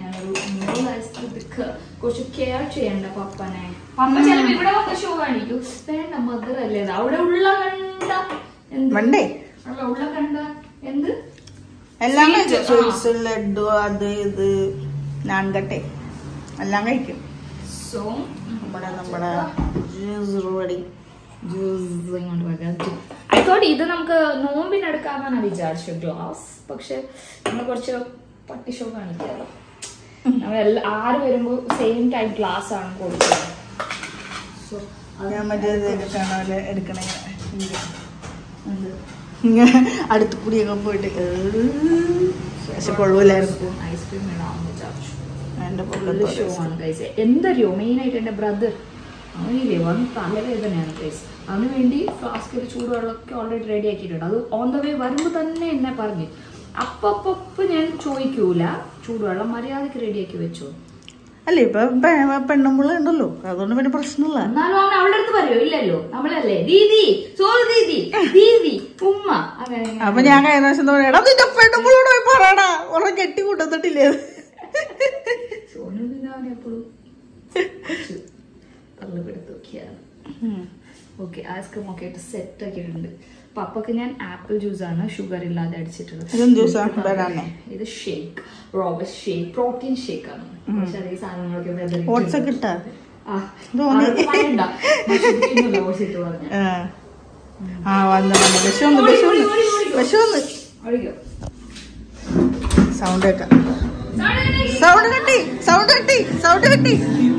ഞാനൊരു മൂന്ന് വയസ്സത്തേക്ക് കുറച്ച് കെയർ ചെയ്യണ്ട പപ്പനെ പപ്പ ചിലപ്പോ ഇവിടെ വന്ന ഷോ കാണിക്കും വേണ്ട മദർ അല്ലേ ഇത്. അവിടെ ഉള്ള കണ്ട എന്ത് മണ്ടേ അല്ല ഉള്ള കണ്ട എന്ത് എല്ലാം Sweet, കഴിക്കും ആ. സ്വീറ്റ്സ് ലഡു അത് ഇത് നാൻകട്ടെ എല്ലാം കഴിക്കും സോ നമ്മുടെ നമ്മുടെ ജ്യൂസ് റെഡി ജ്യൂസ് ഇങ്ങോട്ട് വെക്കാം ഐ തോട്ട് ഇത് നമുക്ക് നോമ്പിനെടുക്കാമെന്നാണ് വിചാരിച്ചു ഗ്ലാസ് പക്ഷെ നമ്മൾ കുറച്ച് പട്ടി ഷോ കാണിക്കാമല്ലോ നമ്മൾ എല്ലാ ആറ് വരുമ്പോൾ സെയിം ടൈം ഗ്ലാസ് ആണ് കൊടുക്കുന്നത് സോ ഞാൻ മറ്റേ ഇത് എടുക്കണ പോലെ എടുക്കണേ ഇങ്ങനെ. എന്ത്? ഇങ്ങനെ അടുത്ത് കൂടിയൊക്കെ പോയിട്ട് ഏഹ്. പക്ഷെ കൊള്ളൂലായിരുന്നു ഐസ്ക്രീം ഇടാമെന്ന് വിചാരിച്ചു എന്റെ ഫുള്ള് ഷോ ആണ് കൈസ് എന്തറിയോ മെയിൻ ആയിട്ട് എന്റെ ബ്രദർ അവനില്ലേ വന്ന് തലവേദനയാണ് കൈസ് അതിന് വേണ്ടി ഫ്ലാസ്കിൽ ചൂടുവെള്ളമൊക്കെ ഓൾറെഡി റെഡി ആക്കിയിട്ടുണ്ട് അത് ഓൺ ദ വേ വരുമ്പോൾ തന്നെ എന്നെ പറഞ്ഞു അപ്പപ്പ ഞാൻ ചോദിക്കൂല ചൂടുവെള്ളം മര്യാദക്ക് റെഡിയാക്കി വെച്ചോ അല്ല ഇപ്പൊ പെ- പെണ്ണുമ്പിള്ള ഉണ്ടല്ലോ അതുകൊണ്ട് പിന്നെ പ്രശ്നമില്ല എന്നാലും അവൻ അവളുടെ അടുത്ത് പറയോ ഇല്ലല്ലോ നമ്മളല്ലേ ദീദി സോറി ദീദി ദീദി ഉമ്മ അങ്ങനെ അപ്പൊ ഞാൻ കഴിഞ്ഞ പ്രാവശ്യം എന്താ പറയാ നിന്റെ പെണ്ണുമ്പിളോട് പോയി പറയടാ ഉറ കെട്ടി കൂട്ടത്തിട്ടില്ലേ സോനു പിന്നെ അവനെ എപ്പോഴും തള്ളിപ്പെടുത്ത് നോക്കിയാണ് ഓക്കെ ഐസ്ക്രീം ഒക്കെ ആയിട്ട് സെറ്റ് ആക്കിയിട്ടുണ്ട് പപ്പക്ക് ഞാൻ ആപ്പിൾ ജ്യൂസ് ആണ് ഷുഗർ ഇല്ലാതെ അടിച്ചിട്ടുള്ളത് ഇതെന്ത് ജ്യൂസാ? ബനാന? ഇത് ഷേക്ക് റോബസ് ഷേക്ക് പ്രോട്ടീൻ ഷേക്ക് ആണ് പക്ഷെ അതേ സാധനങ്ങളൊക്കെ weather ഇട്ട് ഓട്സ് ഒക്കെ ഇട്ടാ ആ, തോന്നി. അതൊക്കെ പറയണ്ട. പക്ഷെ ഇതിനൊന്നും oats ഇട്ട് പറഞ്ഞ. ആ. ആ വന്ന് വന്ന് വിഷു വന്ന് വിഷു വന്ന് വിഷു വന്ന് ഒഴിക്കോ? സൗണ്ട് കേക്കാം സൗണ്ട് കട്ടി സൗണ്ട് കട്ടി സൗണ്ട് കട്ടി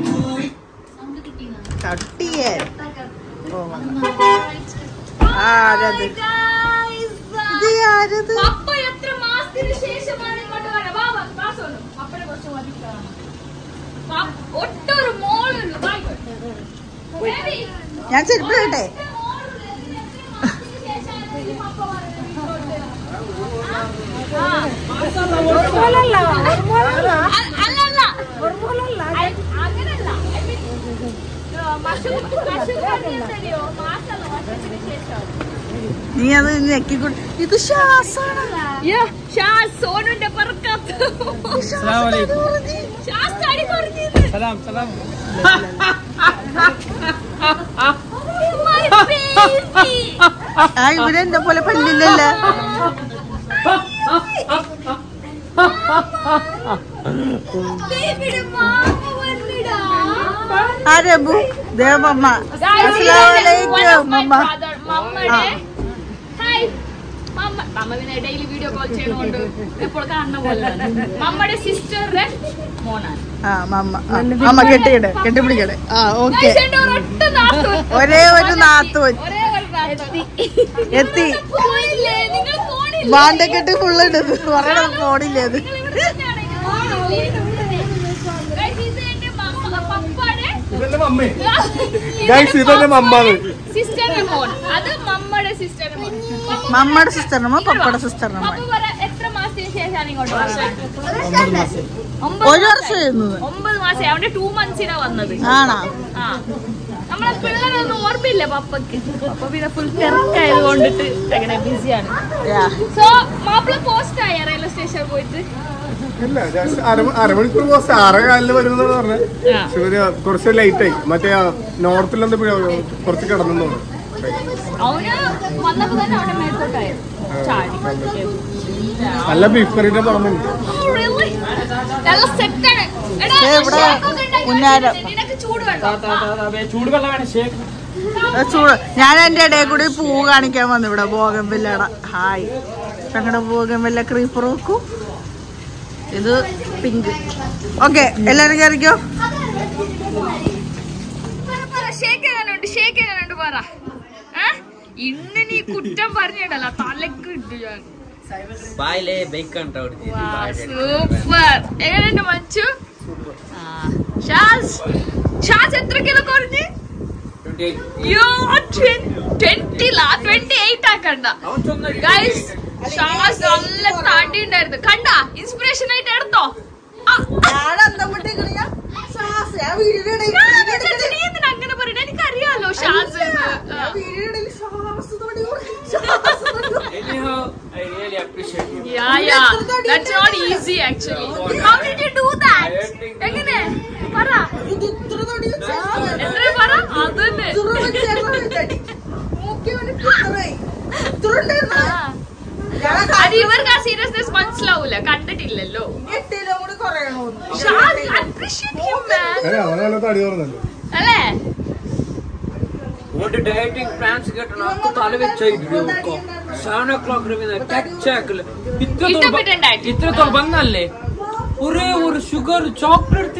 കട്ടിയേ ഓ വന്നു ആ ആരത് ഇത് ആരത് പപ്പ എത്ര മാസത്തിന് ശേഷമാണ് ഇങ്ങോട്ട് വരണത്? വാ, വാ, വാ സോനു. പപ്പനെ കുറച്ച് മതിക്കാണ്. പ- ഒട്ടൊരു മോളുള്ളൂ വാ ഇങ്ങോട്ട്. ബേബി, ഞാൻ ചെരുപ്പ് കേട്ടെ ഒറ്റ മോളുള്ളൂ. ഇതിന് എത്ര മാസത്തിന് ശേഷമാണ് ഈ പപ്പ വരണത് ഇങ്ങോട്ട്? ആ? അ- അല്ലല്ല. അ- അങ്ങനല്ല. I mean, ആ, മഷു- മഷു പറഞ്ഞെന്തറിയോ? മാസമല്ല, വർഷത്തിന് ശേഷം. നീ അത് ഞെക്കിക്കൊണ്ട് ഇത് ശ്വാസാണ് യാ, ഷാസ് സോനുന്റെ പറക്കത്ത്. ഷാസ് തടി കുറഞ്ഞത്. സലാം സലാം My baby. ആ ഇവിടെ എന്റെ പോലെ പല്ലില്ലല്ലോ ബേബിയുടെ മാമ വന്നിടാ. ആ രബു ദേവമ്മ Guys, ഇതാണ് one of അസ്സലാമലൈക്കും my അമ്മ brother. മമ്മയുടെ ഹായ് മമ്മ മമ്മ പിന്നെ ഡെയിലി വീഡിയോ കോൾ ചെയ്യണോണ്ട് എപ്പോൾ കാണുന്ന പോലെ മമ്മയുടെ സിസ്റ്ററുടെ മോനാണ് ആ മമ്മ ആ, അമ്മ കെട്ടിയിടെ കെട്ടിപ്പിടിക്കടെ ആ ഓക്കെ Guys, എൻ്റെ ഒരൊറ്റ നാത്തൂൻ. ഒരേ ഒരു നാത്തൂൻ ഒരേ ഒരു നാത്തൂൻ. എത്തി പോയില്ലേ? നിങ്ങൾ പോണില്ലേ? വാണ്ടക്കെട്ട് ഫുള്ള് ഇട്ടത് പറയണ ഫോണില്ലേ അത് നിങ്ങൾ ഇവിടെ തന്നെയാണ്. നിങ്ങൾ പോണില്ലേ? Guys, ഇത് എൻ്റെ മമ്മ- പപ്പാടെ ഇതെന്റെ മമ്മേ ഗൈസ് ഇതെന്റെ മമ്മാണ് സിസ്റ്ററിന്റെ മോൻ അത് മമ്മയുടെ സിസ്റ്ററിന്റെ മോൻ പപ്പ മമ്മയുടെ സിസ്റ്ററിനമ്മ പപ്പയുടെ സിസ്റ്ററിനമ്മ പപ്പ പറ എത്ര മാസത്തിന് ശേഷമാണ് ഇങ്ങോട്ട് വന്നത് ഒമ്പത് ഒരു മാസം. വർഷം ചെയ്യുന്നത് ഒമ്പത് മാസം അവന്റെ ടൂ മന്ത്സിനാ വന്നത് ആണോ ആ നമ്മളെ പിള്ളേരൊന്നും ഓർമ്മയില്ല പപ്പക്ക് പപ്പ പിന്നെ ഫുൾ തിരക്കായത് കൊണ്ടിട്ട് അങ്ങനെ ബിസിയാണ് യാ. സോ മാപ്പിള പോസ്റ്റ് ആയ റെയിൽവേ സ്റ്റേഷനിൽ പോയിട്ട് ഇല്ല just അര- അരമണിക്കൂർ പോസ്റ്റ് ആറേ കാലില് വരുമെന്നാണ് പറഞ്ഞത് ആ. പക്ഷെ ഒരു കുറച്ച് ലേറ്റ് ആയി മറ്റേ നോർത്തിൽ എന്താ കുറച്ച് കിടന്നു തോന്നുന്നു അവന് വന്നപ്പോ തന്നെ അവന്റെ മേൽക്കോട്ടായിരുന്നു ചാടി നല്ല ബീഫ് കറിയുടെ പറഞ്ഞു Oh, really? നല്ല സെറ്റാണ് എടാ ദേ ഇവിടെ ഷേക്കൊക്കെ ഉണ്ടാക്കി ഉന്നാരം. വെച്ചിട്ടുണ്ട്. നിനക്ക് ചൂട് വേണം ചൂടുവെള്ളം വേണം ഷേക്ക് ആ ചൂട് ഞാൻ എന്റെ ഇടയിൽ കൂടി പൂ കാണിക്കാൻ വന്നു ഇവിടെ ബോഗംവില്ലയുടെ ഹായ് ഞങ്ങളുടെ ബോഗംവില്ല ക്രീപ്പർ വെക്കൂ ഇത് പിങ്ക് ഓക്കെ എല്ലാരും കയറിക്കോ ഷേക്ക് എങ്ങനെയുണ്ട് ഷേക്ക് എങ്ങനെയുണ്ട് പറ ഏ? ഇന്ന് നീ കുറ്റം പറഞ്ഞിടല്ല തലക്ക് ഇട്ടു ഞാൻ ಬಾಯ್ಲೆ ಬೇಕಂತ സൂപ്പർ എങ്ങനെയുണ്ട് മച്ചു ആ, ഷാസ് ഷാസ് എത്ര കിലോ കുറഞ്ഞ് യോ ട്വന്റിലാ ട്വന്റി എയ്റ്റ് ആക്കണ്ട ഗൈസ് ഷാസ് നല്ല തടി ഉണ്ടായിരുന്നു കണ്ട ഇൻസ്പിറേഷൻ ആയിട്ട് എടുത്തോ ആ, ഞാൻ അന്തമിട്ടേക്കണ ഞാൻ ശ്വാസം ഞാൻ വീടിന്റെ ഇടയിൽ ഞാൻ വിചാരിച്ചു നീ എന്തിനാ അങ്ങനെ പറയണേ എനിക്കറിയാലോ ഷാസ് എന്ന്. ആ. വീടിന്റെ ഇടയിൽ ശ്വാസത്തോടെ ശ്വാസത്തോടെ I really appreciate you Yeah, yeah. That's not easy actually. How did you do that എങ്ങനെ പറ ഇത് ഇത്ര തടി വെച്ചാ- എത്ര പറ അതന്നെ ഇത്ര വെച്ചായിരുന്നു ഈ തടി. മൂക്കി വന്നിട്ട് ഇത്രയായി. ഇത്ര ഉണ്ടായിരുന്നു. ഞാൻ അത് ഇവർക്ക് ആ സീരിയസ്നെസ് മനസ്സിലാവൂല കണ്ടിട്ടില്ലല്ലോ എട്ടിലും കൂടി കുറയണോന്ന്. അപ്രീഷിയേറ്റ് ഹിം മാൻ ഏ, അവനാണ് തടി പറഞ്ഞല്ലോ അല്ലേ ഒരു ഡയറ്റിംഗ് പ്ലാൻസ് കേട്ടോ നമുക്ക് തല വെച്ചായിരിക്കും സെവൻ ഓ ക്ലോക്ക് കച്ചാക്കല് ഇഷ്ടപ്പെട്ടുണ്ടായിട്ട്. ഇത്രത്തോളം വന്നല്ലേ ഒരേ ഒരു sugar chocolate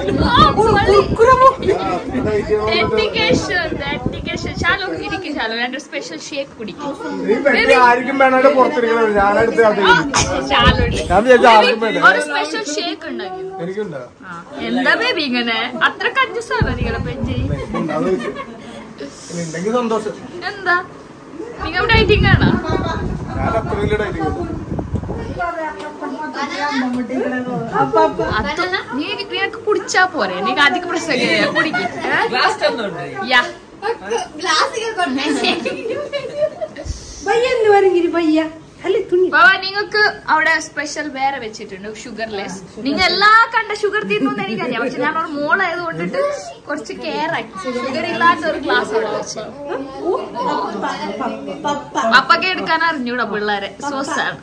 dedication dedication Shalu ഇരിക്കും ശാലു രണ്ട് സ്പെഷ്യൽ ഷേക്ക് കുടിക്കും ഈ പെട്ടി ആർക്കും വേണാണ്ട് പുറത്തിരിക്കണത് ഞാനടുത്ത് അത് ശാലു ഞാൻ വിചാരിച്ചു ആർക്കും വേണ്ട ഒരു സ്പെഷ്യൽ ഷേക്ക് ഉണ്ടാക്കി എനിക്കുണ്ടോ ആ, എന്താ ബേബി ഇങ്ങനെ അത്ര കഞ്ചസാണോ നിങ്ങളെ പെഞ്ചി അത് ഉണ്ടെങ്കിൽ സന്തോഷം എന്താ നിങ്ങൾ ഡൈറ്റിംഗ് ആണോ ഞാൻ അത്ര വലിയ ഡയറ്റിംഗ് അപ്പൊ അപ്പൊ അത് നീ നിനക്ക് കുടിച്ചാ പോരെ നീ അധിക പ്രസംഗം കുടിക്കും ഗ്ലാസ് തന്നുണ്ട് യാ പയ്യ എന്ന് പറഞ്ഞിരി പയ്യ അല്ലെ തുണി ബാബാ നിങ്ങൾക്ക് അവിടെ സ്പെഷ്യൽ വേറെ വെച്ചിട്ടുണ്ട് ഷുഗർ ലെസ് നിങ്ങൾ എല്ലാ കണ്ട ഷുഗർ തിന്നു എനിക്കറിയാം പക്ഷെ ഞാൻ ഒരു മോളായത് കൊണ്ടിട്ട് കുറച്ച് കെയർ ആക്കി ഷുഗർ ഇല്ലാത്ത ഒരു ഗ്ലാസ് അവിടെ വെച്ചു അപ്പൊക്കെ എടുക്കാൻ അറിഞ്ഞൂടാ പിള്ളേരെ സോ സാഡ്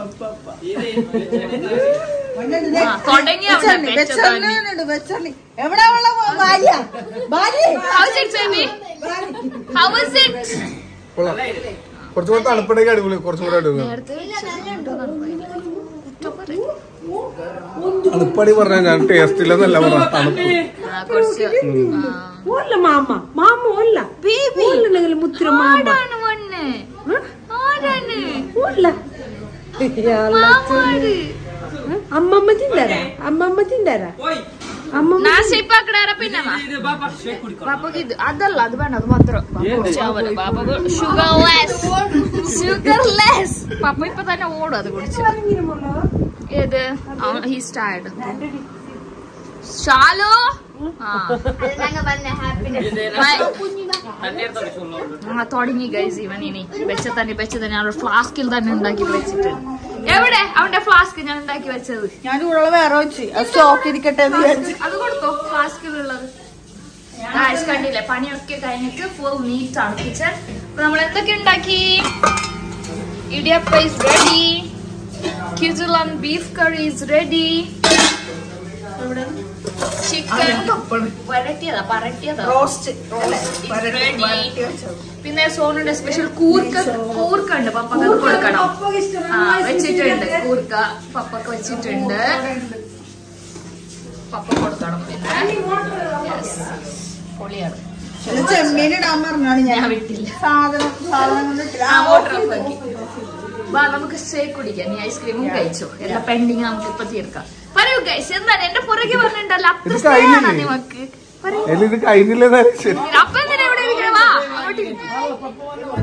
ആ, തുടങ്ങി അവിടെ വെച്ചണ്ണി, വെച്ചത് വെച്ചണ്ണി ഉണ്ട്, വെച്ചണ്ണി. എവിടെ ഉള്ള ഭാര്യ ഭാര്യ How is it, baby? How is it? കുറച്ചും കൂടെ തണുപ്പുണ്ടെങ്കിൽ അടിപൊളി കുറച്ചും കൂടെ അടിപൊളി നേരത്തെ തണുപ്പടി പറഞ്ഞാൽ ഞാൻ ടേസ്റ്റ് ഇല്ലെന്നല്ല പറഞ്ഞ തണുപ്പ് ആ, കുറച്ച് ആ. ഓല്ല മാമ മാമ ഓല്ല ഓല്ല മുത്തിര മാമ ആരാണ് വണ്ണ് ആരാണ് ഓല്ല മാമാട് അമ്മമ്മ തിണ്ടാരാ അമ്മമ്മ തിണ്ടാരാ അമ്മമ്മ നാ ഷേപ്പാക്കടാറ പിന്നെ വാ. ഇത് ബാബ ഷേക്ക് കുടിക്കാം പാപ്പക്ക് ഇത് അതല്ല അത് വേണ്ട അത് മാത്രം പാപ്പക്ക് ഷുഗർ ലെസ് ഷുഗർ ലെസ് പാപ്പ ഇപ്പൊ തന്നെ ഓടും അത് കുടിച്ച് ഏത് ഹീസ് ടയർഡ് ഷാലോ ആ തണ്ണീർത്തോടെ ചൊല്ലുള്ളൂ ആ തുടങ്ങി ഗൈസ് ഇവൻ ഇനി വെച്ച തന്നെ വെച്ച തന്നെ ഞാൻ ഫ്ലാസ്കിൽ തന്നെ ഉണ്ടാക്കി വെച്ചിട്ട് എവിടെ അവന്റെ ഫ്ലാസ്ക് ഞാൻ ഉണ്ടാക്കി വെച്ചത് ഞാൻ ചൂടുള്ള വേറെ വെച്ച് അത് സ്റ്റോക്ക് ഇരിക്കട്ടെ എന്ന് വിചാരിച്ചു അത് കൊടുത്തോ ഫ്ലാസ്കിലുള്ളത് ഗായ്സ് കണ്ടില്ലേ പണിയൊക്കെ കഴിഞ്ഞിട്ട് ഫുൾ നീറ്റ് ആണ് കിച്ചൺ അപ്പൊ നമ്മൾ എന്തൊക്കെ ഉണ്ടാക്കി ഇടിയപ്പ ഇസ് റെഡി ക്യൂസുലൻ beef curry is ready chicken വരട്ടിയതാ പറട്ടിയതാ റോസ്റ്റ് ready. പിന്നെ സോനുന്റെ സ്പെഷ്യൽ കൂർക്ക കൂർക്ക ഉണ്ട് പപ്പക്ക് അത് കൊടുക്കണം ആ വെച്ചിട്ടുണ്ട് കൂർക്ക പപ്പക്ക് വെച്ചിട്ടുണ്ട് പപ്പ കൊടുക്കണം പിന്നെ Yes. പൊളിയാണ് ചെമ്മീൻ ഇടാൻ പറഞ്ഞാണ് ഞാൻ ഞാൻ വിട്ടില്ല സാധനം സാധനം കൊണ്ട് ഇട്ടില്ല. ആ ആ, വാട്ടർ ഓഫ് ഓഫ് ആക്കി വാ നമുക്ക് ഷേക്ക് കുടിക്കാം നീ ഐസ്ക്രീമും കഴിച്ചോ എന്താ പെൻഡിങ് നമുക്ക് ഇപ്പൊ തീർക്കാം പറയൂ ഗൈസ് എന്താണ് എന്റെ പുറകെ പറഞ്ഞിട്ടുണ്ടല്ലോ അത്ര ഇത് സ്നേഹാണോ കഴിഞ്ഞില്ലേ? നിമക്ക് പറയൂ എല്ലാം ഇത് കഴിഞ്ഞില്ലെന്നാലും ശരി അപ്പൊ എന്തിനാ ഇവിടെ ഇരിക്കണേ വാ അങ്ങോട്ട് ഇരി.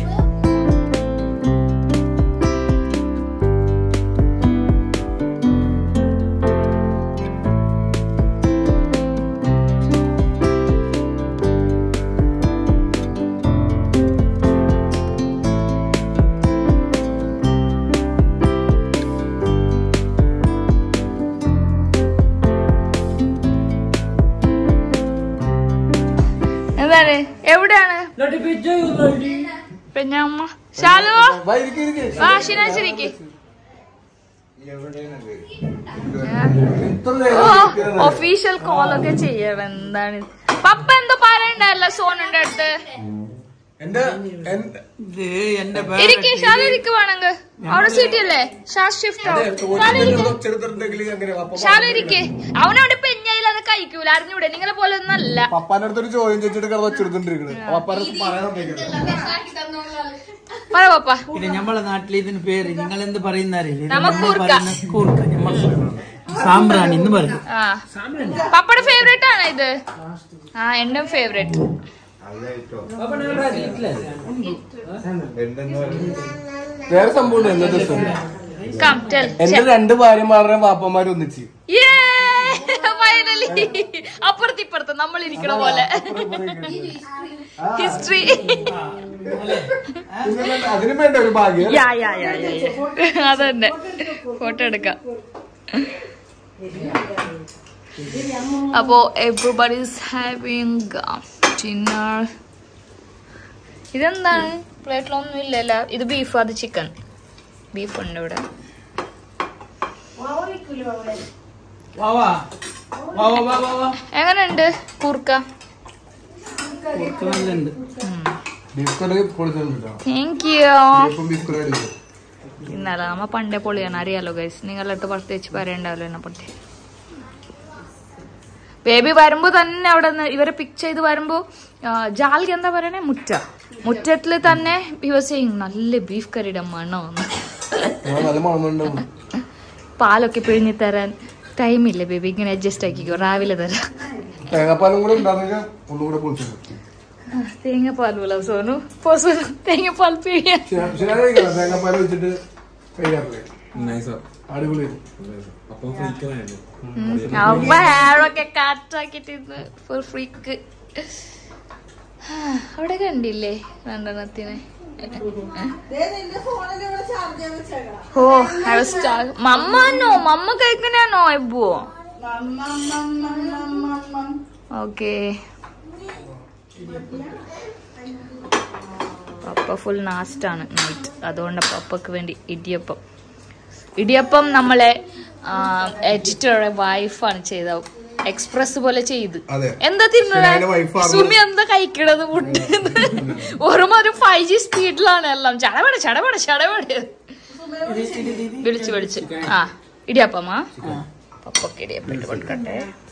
എന്താണ് എവിടെയാണ് പിന്നെ അമ്മ ശാലു വാ ശിനാശിരിക്ക് ഓ ഒഫീഷ്യൽ കോൾ ഒക്കെ ചെയ്യണം എന്താണ് പപ്പ എന്തോ പറയണ്ടല്ലോ സോനുന്റെ അടുത്ത് എന്റെ എന്റെ- ഇരിക്ക് ശാലു ഇരിക്ക് വേണമെങ്കിൽ അവിടെ സീറ്റ് ഇല്ലേ ഷാസ് ഷിഫ്റ്റ് ആവും ശാലു ഇരിക്ക് ഒച്ചെടുത്തിട്ടുണ്ടെങ്കിൽ അങ്ങനെ പപ്പ ശാലു ഇരിക്ക് അവനവിടെ പെഞ്ഞയില്ലാതെ കഴിക്കൂല അറിഞ്ഞൂടെ നിങ്ങളെ പോലെ ഒന്നും അല്ല പപ്പാന്റെ അടുത്തൊരു ചോദ്യം ചോദിച്ചിട്ട് കിടന്ന് ഒച്ചെടുത്തോണ്ടിരിക്കണത് പപ്പാന്റെ അടുത്ത് പറയാൻ സമ്മതിക്കരുത്. പറ പപ്പ പിന്നെ നമ്മളെ നാട്ടിൽ ഇതിന് പേര് നിങ്ങൾ എന്ത് പറയുന്നറിയില്ലേ നമ്മ കൂർക്ക. കൂർക്ക നമ്മൾ സാമ്പ്രാണി എന്ന് പറയും ആ പപ്പയുടെ ഫേവറേറ്റ് ആണ് ഇത് ആ എന്റെ ഫേവറേറ്റ് വേറെ സംഭവം എന്താ ദിവസം കം ടെൽ എന്റെ രണ്ട് ഭാര്യമാരുടെയും വാപ്പന്മാരും ഒന്നിച്ച് ഫൈനലി അപ്പുറത്ത് ഇപ്പുറത്ത് നമ്മൾ ഇരിക്കണ പോലെ ഹിസ്റ്ററി അതിനും വേണ്ട ഒരു ഭാഗ്യം യാ യാ യാ യാ അതന്നെ ഫോട്ടോ എടുക്കാം അപ്പോ എവറിബഡി ഈസ് ഹാവിങ് ഡിന്നർ ഇതെന്താണ് പ്ലേറ്റിലൊന്നും ഇല്ലല്ലോ ഇത് ബീഫ് അത് ചിക്കൻ ബീഫ് ഉണ്ട് ഇവിടെ വാ വാ വാ വാ വാ വാ വാ എങ്ങനെയുണ്ട് കൂർക്ക കുറച്ച് നല്ലുണ്ട് ബീഫ് കറി പൊളിച്ചിട്ടുണ്ടോ താങ്ക് യു ബീഫും ബീഫ് കറി അടിക്കും ഇന്നലെ നമ്മ പണ്ടേ പൊളിയാണ് അറിയാലോ ഗൈസ് നിങ്ങളുടെ അടുത്ത് പ്രത്യേകിച്ച് പറയണ്ടാവല്ലോ എന്നെ പറ്റി ബേബി വരുമ്പോ തന്നെ അവിടെ നിന്ന് ഇവരെ പിക്ക് ചെയ്ത് വരുമ്പോ ആ, ജാലിക്ക് എന്താ പറയണേ മുറ്റ മുറ്റത്തില് തന്നെ ചെയ്യും നല്ല ബീഫ് കറിയുടെ മണമാണ് ഞാൻ നല്ല മണമുണ്ടാവും പാലൊക്കെ പിഴിഞ്ഞ് തരാൻ ടൈമില്ല ബേബി ഇങ്ങനെ അഡ്ജസ്റ്റ് ആക്കിക്കോ രാവിലെ തരാം തേങ്ങാപ്പാലും കൂടെ ഉണ്ടാകുന്നെങ്കിൽ ഒന്നുകൂടെ പൊളിച്ചിട്ടുണ്ട് ആ, തേങ്ങാപ്പാൽ പോലെ സോനു പോ സോനു തേങ്ങാപ്പാൽ പിഴിയാൻ ശരിയായി തേങ്ങാപ്പാൽ വെച്ചിട്ട് കഴിക്കാറില്ലേ അടിപൊളിയായിരുന്നു അമ്മ ഹെയറൊക്കെ കാറ്റാക്കിട്ട് ഫുൾ ഫ്രീക്ക് അവിടെ കണ്ടില്ലേ രണ്ടെണ്ണത്തിനെ ദേ നിന്റെ ഫോണിൽ ഇവിടെ ചാർജ് ചെയ്യാൻ വെച്ചേക്കണം ഓ ഹെയർ സ്റ്റാർ മമ്മന്നോ മമ്മ കഴിക്കണോ എബുവോ ഓക്കെ പപ്പ ഫുൾ നാസ്റ്റാണ് നൈറ്റ് അതുകൊണ്ട് പപ്പക്ക് വേണ്ടി ഇടിയപ്പം ഇടിയപ്പം നമ്മളെ എഡിറ്ററുടെ വൈഫാണ് ചെയ്ത എക്സ്പ്രസ് പോലെ ചെയ്ത് അതെ. എന്താ ശരിയായ wife തിന്നത് ആണ്. സുമി എന്താ കഴിക്കണത് ഫുഡ് ഒരുമാതിരി ഫൈവ് ജി സ്പീഡിലാണ് എല്ലാം ചടപട ചടപട ചടപട വിളിച്ച് വിളിച്ച് ആ ഇടിയപ്പമാ പപ്പൊക്കെ ഇടിയപ്പം ഇട്ട് കൊടുക്കട്ടെ